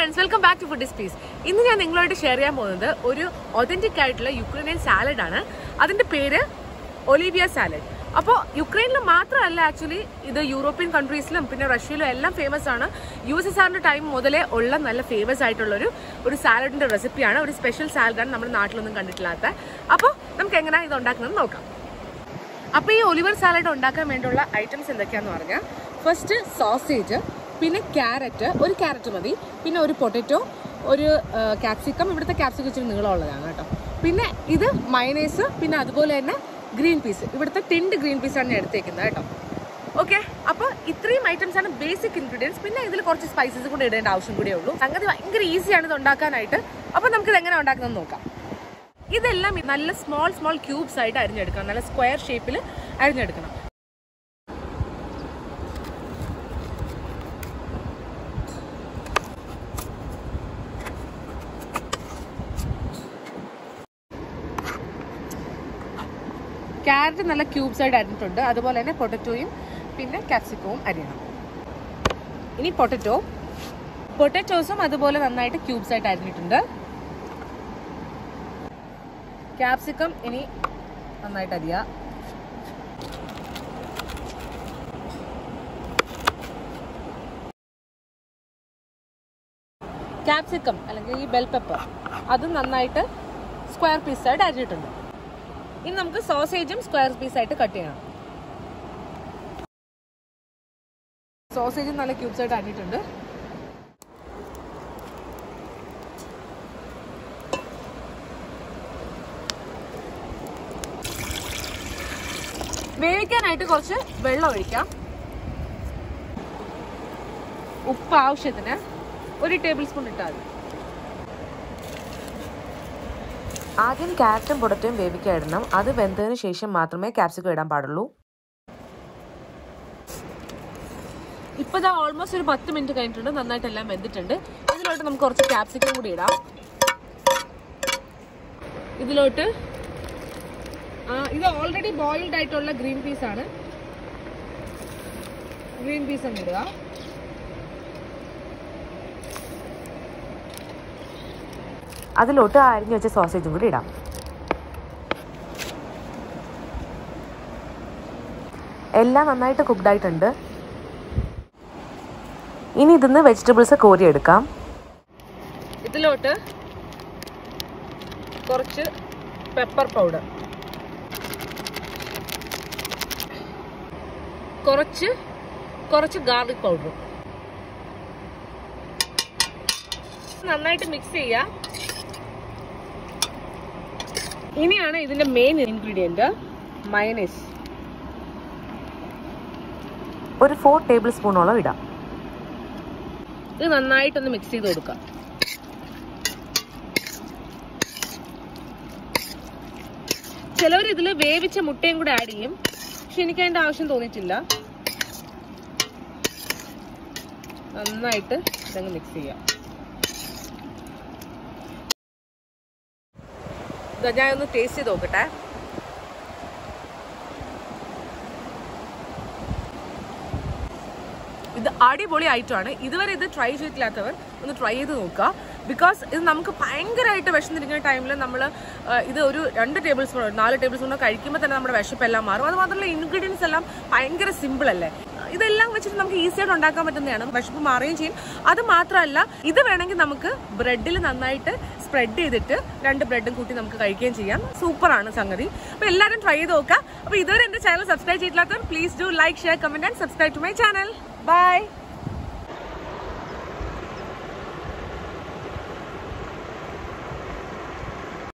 friends welcome back to food സ്പീസ് ഇന്ന് ഞാൻ നിങ്ങളോട് ഷെയർ ചെയ്യാൻ പോകുന്നത് ഒരു ഒതന്റിക് ആയിട്ടുള്ള യുക്രൈനിയൻ സാലഡ് ആണ് അതിന്റെ പേര് ഒലിവിയ സാലഡ് അപ്പോൾ യുക്രൈനിൽ മാത്രമല്ല ആക്ച്വലി ഇത് യൂറോപ്യൻ കൺട്രീസിലും പിന്നെ റഷ്യയിലും എല്ലാം ഫേമസ് ആണ് യു എസ് എസ് ആറിന്റെ ടൈം മുതലേ ഉള്ള നല്ല ഫേമസ് ആയിട്ടുള്ള ഒരു ഒരു സാലഡിന്റെ റെസിപ്പിയാണ് ഒരു സ്പെഷ്യൽ സാലഡാണ് നമ്മുടെ നാട്ടിലൊന്നും കണ്ടിട്ടില്ലാത്ത അപ്പോൾ നമുക്ക് എങ്ങനെയാണ് ഇത് ഉണ്ടാക്കുന്നത് നോക്കാം അപ്പോൾ ഈ ഒലിവർ സാലഡ് ഉണ്ടാക്കാൻ വേണ്ടിയുള്ള ഐറ്റംസ് എന്തൊക്കെയാന്ന് പറഞ്ഞാൽ ഫസ്റ്റ് സോസേജ് പിന്നെ ക്യാരറ്റ് ഒരു ക്യാരറ്റ് മതി പിന്നെ ഒരു പൊട്ടറ്റോ ഒരു ക്യാപ്സിക്കം ഇവിടുത്തെ ക്യാപ്സിക്കം ഇച്ചിരി നീളമുള്ളതാണ് കേട്ടോ പിന്നെ ഇത് മയനൈസ് പിന്നെ അതുപോലെ തന്നെ ഗ്രീൻ പീസ് ഇവിടുത്തെ ടെൻഡ് ഗ്രീൻ പീസാണ് ഞാൻ എടുത്തേക്കുന്നത് കേട്ടോ ഓക്കെ അപ്പോൾ ഇത്രയും ഐറ്റംസ് ആണ് ബേസിക് ഇൻഗ്രീഡിയൻസ് പിന്നെ ഇതിൽ കുറച്ച് സ്പൈസസ് കൂടെ ഇടേണ്ട ആവശ്യം കൂടിയേ ഉള്ളൂ സംഗതി ഭയങ്കര ഈസിയാണ് ഇത് ഉണ്ടാക്കാനായിട്ട് അപ്പോൾ നമുക്കിത് എങ്ങനെ ഉണ്ടാക്കുന്നത് നോക്കാം ഇതെല്ലാം നല്ല സ്മോൾ സ്മോൾ ക്യൂബ്സ് ആയിട്ട് അരിഞ്ഞെടുക്കണം നല്ല സ്ക്വയർ ഷേപ്പിൽ അരിഞ്ഞെടുക്കണം ക്യാരറ്റ് നല്ല ക്യൂബ്സ് ആയിട്ട് അരിഞ്ഞിട്ടുണ്ട് അതുപോലെ തന്നെ പൊട്ടറ്റോയും പിന്നെ ക്യാപ്സിക്കവും അരിയണം ഇനി പൊട്ടറ്റോ പൊട്ടറ്റോസും അതുപോലെ നന്നായിട്ട് ക്യൂബ്സ് ആയിട്ട് അരിഞ്ഞിട്ടുണ്ട് ക്യാപ്സിക്കം ഇനി നന്നായിട്ട് അരിയുക ക്യാപ്സിക്കം അല്ലെങ്കിൽ ഈ ബെൽ പെപ്പർ അതും നന്നായിട്ട് സ്ക്വയർ പീസായിട്ട് അരിഞ്ഞിട്ടുണ്ട് ഇനി നമുക്ക് സോസേജും സ്ക്വയർ പീസായിട്ട് കട്ട് ചെയ്യണം സോസേജും നല്ല ക്യൂബ്സ് ആയിട്ട് അരിഞ്ഞിട്ടുണ്ട് വേവിക്കാനായിട്ട് കുറച്ച് വെള്ളം ഒഴിക്കാം ഉപ്പ് ആവശ്യത്തിന് ഒരു ടേബിൾ സ്പൂൺ ഇട്ടാൽ മതി ആദ്യം ക്യാരറ്റും പൊടറ്റയും വേവിക്കാൻ ഇടണം അത് വെന്തതിന് ശേഷം മാത്രമേ ക്യാപ്സിക്കം ഇടാൻ പാടുള്ളൂ ഇപ്പൊ ഇതാ ഓൾമോസ്റ്റ് ഒരു പത്ത് മിനിറ്റ് കഴിഞ്ഞിട്ടുണ്ട് നന്നായിട്ട് എല്ലാം വെന്തിട്ടുണ്ട് ഇതിലോട്ട് നമുക്ക് കുറച്ച് ക്യാപ്സിക്കം കൂടി ഇടാം ഇതിലോട്ട് ആ, ഇത് ഓൾറെഡി ബോയിൽഡ് ആയിട്ടുള്ള ഗ്രീൻ പീസ് ആണ് ഗ്രീൻ പീസ് അങ്ങ് ഇടുക അതിലോട്ട് ആ അരിഞ്ഞു വെച്ച സോസേജും കൂടി ഇടാം എല്ലാം നന്നായിട്ട് കുക്ക്ഡ് ആയിട്ടുണ്ട് ഇനി ഇതിന്ന് വെജിറ്റബിൾസ് കോരിയെടുക്കാം ഇതിലോട്ട് കുറച്ച് പെപ്പർ പൗഡർ കുറച്ച് കുറച്ച് ഗാർലിക് പൗഡർ നന്നായിട്ട് മിക്സ് ചെയ്യുക ഇനിയാണ് ഇതിന്റെ മെയിൻ ഇൻഗ്രീഡിയന്റ് മയനൈസ് ഒരു ഫോർ ടേബിൾ സ്പൂണോളം ഇടാം ഇത് നന്നായിട്ടൊന്ന് മിക്സ് ചെയ്ത് കൊടുക്കാം ചിലവർ ഇതിൽ വേവിച്ച മുട്ടയും കൂടെ ആഡ് ചെയ്യും പക്ഷെ എനിക്ക് അതിന്റെ ആവശ്യം തോന്നിയിട്ടില്ല നന്നായിട്ട് ഇതങ്ങ് മിക്സ് ചെയ്യാം ഇതാ ഞാൻ ഒന്ന് ടേസ്റ്റ് ചെയ്ത് നോക്കട്ടെ ഇത് അടിപൊളി ഐറ്റമാണ് ഇതുവരെ ഇത് ട്രൈ ചെയ്തിട്ടില്ലാത്തവർ ഒന്ന് ട്രൈ ചെയ്ത് നോക്കുക ബിക്കോസ് ഇത് നമുക്ക് ഭയങ്കരമായിട്ട് വിശന്നിരിക്കുന്ന ടൈമിൽ നമ്മൾ ഇത് ഒരു രണ്ട് ടേബിൾ സ്പൂൺ നാല് ടേബിൾ സ്പൂൺ കഴിക്കുമ്പോൾ തന്നെ നമ്മുടെ വിശപ്പെല്ലാം മാറും അത് മാത്രമല്ല ഇൻഗ്രീഡിയൻസ് എല്ലാം ഭയങ്കര സിമ്പിൾ അല്ലേ ഇതെല്ലാം വെച്ചിട്ട് നമുക്ക് ഈസി ആയിട്ട് ഉണ്ടാക്കാൻ പറ്റുന്നതാണ് വിശപ്പ് മാറുകയും ചെയ്യും അത് മാത്രമല്ല ഇത് വേണമെങ്കിൽ നമുക്ക് ബ്രെഡിൽ നന്നായിട്ട് സ്പ്രെഡ് ചെയ്തിട്ട് രണ്ട് ബ്രെഡും കൂട്ടി നമുക്ക് കഴിക്കുകയും ചെയ്യാം സൂപ്പറാണ് സംഗതി അപ്പോൾ എല്ലാവരും ട്രൈ ചെയ്ത് നോക്കുക അപ്പോൾ ഇതുവരെ എൻ്റെ ചാനൽ സബ്സ്ക്രൈബ് ചെയ്തിട്ടില്ലാത്തവർ please do like share comment and subscribe to my channel by